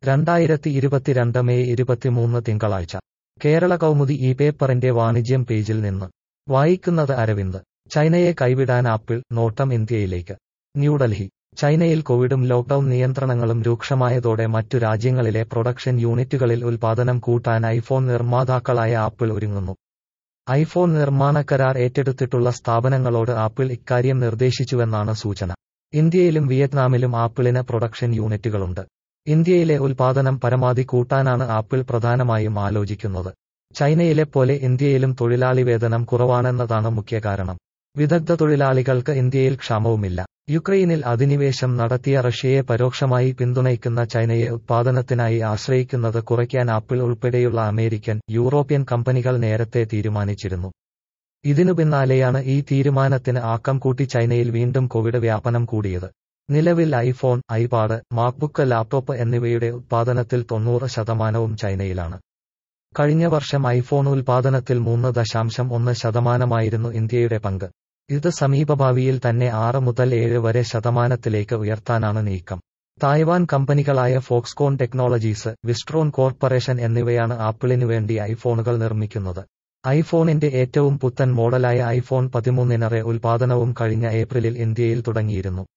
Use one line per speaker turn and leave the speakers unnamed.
രണ്ടായിരത്തി ഇരുപത്തിരണ്ട് മെയ് ഇരുപത്തിമൂന്ന് തിങ്കളാഴ്ച കേരള കൗമുദി ഈ പേപ്പറിന്റെ വാണിജ്യം പേജിൽ നിന്ന് വായിക്കുന്നത് അരവിന്ദ് ചൈനയെ കൈവിടാൻ ആപ്പിൾ നോട്ടം ഇന്ത്യയിലേക്ക് ന്യൂഡൽഹി ചൈനയിൽ കോവിഡും ലോക്ഡൌൺ നിയന്ത്രണങ്ങളും രൂക്ഷമായതോടെ മറ്റു രാജ്യങ്ങളിലെ പ്രൊഡക്ഷൻ യൂണിറ്റുകളിൽ ഉൽപാദനം കൂട്ടാൻ ഐഫോൺ നിർമ്മാതാക്കളായ ആപ്പിൾ ഒരുങ്ങുന്നു ഐഫോൺ നിർമ്മാണ കരാർ ഏറ്റെടുത്തിട്ടുള്ള സ്ഥാപനങ്ങളോട് ആപ്പിൾ ഇക്കാര്യം നിർദ്ദേശിച്ചുവെന്നാണ് സൂചന ഇന്ത്യയിലും വിയറ്റ്നാമിലും ആപ്പിളിന് പ്രൊഡക്ഷൻ യൂണിറ്റുകളുണ്ട് ഇന്ത്യയിലെ ഉൽപാദനം പരമാവധി കൂട്ടാനാണ് ആപ്പിൾ പ്രധാനമായും ആലോചിക്കുന്നത് ചൈനയിലെ പോലെ ഇന്ത്യയിലും തൊഴിലാളി വേതനം കുറവാണെന്നതാണ് മുഖ്യ കാരണം വിദഗ്ധ തൊഴിലാളികൾക്ക് ഇന്ത്യയിൽ ക്ഷാമവുമില്ല യുക്രൈനിൽ അധിനിവേശം നടത്തിയ റഷ്യയെ പരോക്ഷമായി പിന്തുണയ്ക്കുന്ന ചൈനയെ ഉത്പാദനത്തിനായി ആശ്രയിക്കുന്നത് കുറയ്ക്കാൻ ആപ്പിൾ ഉൾപ്പെടെയുള്ള അമേരിക്കൻ യൂറോപ്യൻ കമ്പനികൾ നേരത്തെ തീരുമാനിച്ചിരുന്നു ഇതിനു പിന്നാലെയാണ് ഈ തീരുമാനത്തിന് ആക്കം കൂട്ടി ചൈനയിൽ വീണ്ടും കോവിഡ് വ്യാപനം കൂടിയത് നിലവിൽ ഐഫോൺ ഐപാഡ് മാക്ബുക്ക് ലാപ്ടോപ്പ് എന്നിവയുടെ ഉത്പാദനത്തിൽ തൊണ്ണൂറ് ശതമാനവും ചൈനയിലാണ് കഴിഞ്ഞ വർഷം ഐഫോൺ ഉൽപാദനത്തിൽ മൂന്ന് ദശാംശം ഒന്ന് ശതമാനമായിരുന്നു ഇന്ത്യയുടെ പങ്ക് ഇത് സമീപഭാവിയിൽ തന്നെ ആറ് മുതൽ ഏഴ് വരെ ശതമാനത്തിലേക്ക് ഉയർത്താനാണ് നീക്കം തായ്വാൻ കമ്പനികളായ ഫോക്സ്കോൺ ടെക്നോളജീസ് വിസ്ട്രോൺ കോർപ്പറേഷൻ എന്നിവയാണ് ആപ്പിളിനു വേണ്ടി ഐഫോണുകൾ നിർമ്മിക്കുന്നത് ഐഫോണിന്റെ ഏറ്റവും പുത്തൻ മോഡലായ ഐഫോൺ പതിമൂന്നിനറെ ഉൽപാദനവും കഴിഞ്ഞ ഏപ്രിലിൽ ഇന്ത്യയിൽ തുടങ്ങിയിരുന്നു